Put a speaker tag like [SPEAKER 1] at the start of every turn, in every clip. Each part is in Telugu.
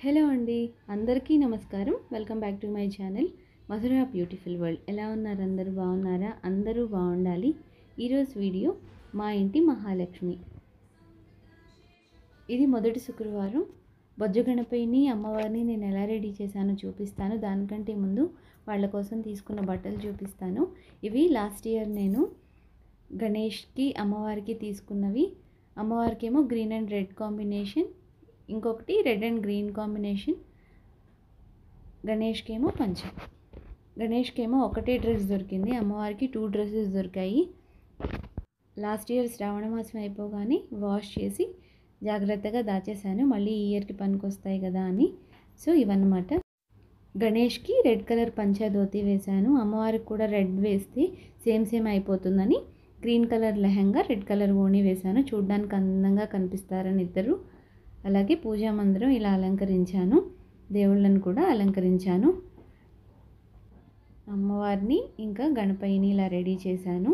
[SPEAKER 1] హలో అండి అందరికీ నమస్కారం welcome back to my channel Madhura beautiful world ఎలా ఉన్నారు అందరూ బాగున్నారా అందరూ బాగుండాలి ఈరోజు వీడియో మా ఇంటి మహాలక్ష్మి ఇది మొదటి శుక్రవారం బొజ్జ గణపతిని అమ్మవారిని నేను ఎలా రెడీ చేశానో చూపిస్తాను దానికంటే ముందు వాళ్ళ కోసం తీసుకున్న బట్టలు చూపిస్తాను ఇవి లాస్ట్ ఇయర్ నేను గణేష్కి అమ్మవారికి తీసుకున్నవి అమ్మవారికి ఏమో గ్రీన్ అండ్ రెడ్ కాంబినేషన్ ఇంకొకటి రెడ్ అండ్ గ్రీన్ కాంబినేషన్ గణేష్కి ఏమో పంచ గణేష్కి ఏమో ఒకటే డ్రెస్ దొరికింది అమ్మవారికి టూ డ్రెస్సెస్ దొరికాయి లాస్ట్ ఇయర్ శ్రావణ మాసం అయిపోగానే వాష్ చేసి జాగ్రత్తగా దాచేసాను మళ్ళీ ఈ ఇయర్కి పనికొస్తాయి కదా అని సో ఇవన్నమాట గణేష్కి రెడ్ కలర్ పంచా ధోతి వేశాను అమ్మవారికి కూడా రెడ్ వేస్తే సేమ్ సేమ్ అయిపోతుందని green colour lehenga red colour ఓణి వేశాను చూడ్డానికి అందంగా కనిపిస్తారని ఇద్దరు అలాగే పూజా మందిరం ఇలా అలంకరించాను దేవుళ్ళను కూడా అలంకరించాను అమ్మవారిని ఇంకా గణపతిని ఇలా రెడీ చేశాను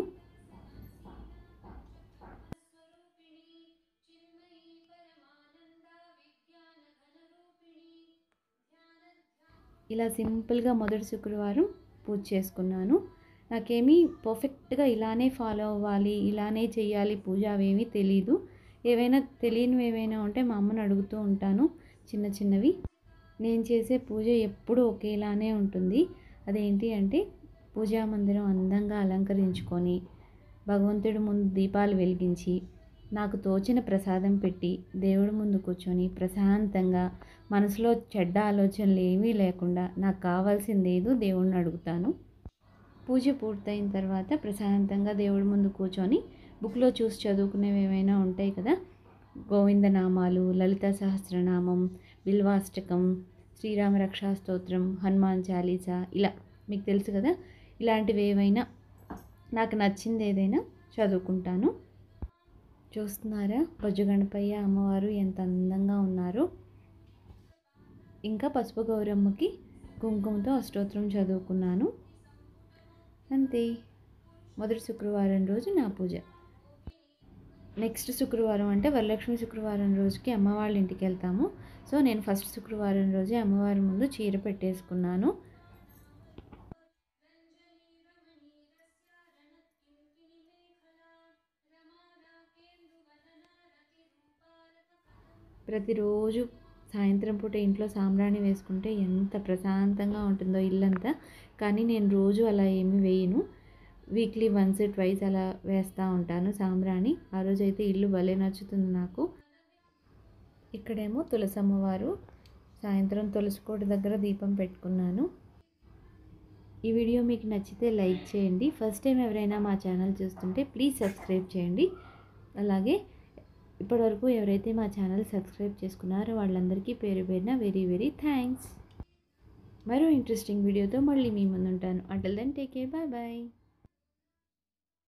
[SPEAKER 1] ఇలా సింపుల్గా మొదటి శుక్రవారం పూజ చేసుకున్నాను నాకేమీ పర్ఫెక్ట్గా ఇలానే ఫాలో అవ్వాలి ఇలానే చేయాలి పూజ అవేమీ తెలీదు ఏవైనా తెలియనివి ఏవైనా ఉంటే మా అమ్మని అడుగుతూ ఉంటాను చిన్న చిన్నవి నేను చేసే పూజ ఎప్పుడూ ఒకేలానే ఉంటుంది అదేంటి అంటే పూజా మందిరం అందంగా అలంకరించుకొని భగవంతుడి ముందు దీపాలు వెలిగించి నాకు తోచిన ప్రసాదం పెట్టి దేవుడి ముందు కూర్చొని ప్రశాంతంగా మనసులో చెడ్డ ఆలోచనలు ఏమీ లేకుండా నాకు కావాల్సింది ఏదో దేవుడిని అడుగుతాను పూజ పూర్తయిన తర్వాత ప్రశాంతంగా దేవుడి ముందు కూర్చొని బుక్లో చూసి చదువుకునేవి ఏమైనా ఉంటాయి కదా గోవిందనామాలు లలిత సహస్రనామం బిల్వాష్టకం శ్రీరామ రక్షా స్తోత్రం హనుమాన్ చాలీసా ఇలా మీకు తెలుసు కదా ఇలాంటివి ఏవైనా నాకు నచ్చింది ఏదైనా చదువుకుంటాను చూస్తున్నారా బొజ్జగణపయ్య అమ్మవారు ఎంత అందంగా ఉన్నారు ఇంకా పసుపు గౌరమ్మకి కుంకుమతో అష్టోత్తరం చదువుకున్నాను అంతే మొదటి శుక్రవారం రోజు నా పూజ నెక్స్ట్ శుక్రవారం అంటే వరలక్ష్మి శుక్రవారం రోజుకి అమ్మ వాళ్ళ ఇంటికి వెళ్తాము సో నేను ఫస్ట్ శుక్రవారం రోజే అమ్మవారి ముందు చీర పెట్టేసుకున్నాను ప్రతిరోజు సాయంత్రం పూట ఇంట్లో సాంబ్రాణి వేసుకుంటే ఎంత ప్రశాంతంగా ఉంటుందో ఇల్లంతా కానీ నేను రోజు అలా ఏమి వేయను వీక్లీ వన్స్ ట్వైస్ అలా వేస్తూ ఉంటాను సాంబ్రాణి ఆ రోజు అయితే ఇల్లు భలే నచ్చుతుంది నాకు ఇక్కడేమో తులసమ్మవారు సాయంత్రం తులసికోట దగ్గర దీపం పెట్టుకున్నాను ఈ వీడియో మీకు నచ్చితే లైక్ చేయండి ఫస్ట్ టైం ఎవరైనా మా ఛానల్ చూస్తుంటే ప్లీజ్ సబ్స్క్రైబ్ చేయండి అలాగే ఇప్పటివరకు ఎవరైతే మా ఛానల్ సబ్స్క్రైబ్ చేసుకున్నారో వాళ్ళందరికీ పేరు పేరున వెరీ వెరీ థ్యాంక్స్ మరో ఇంట్రెస్టింగ్ వీడియోతో మళ్ళీ మీ ముందుంటాను until then take care bye bye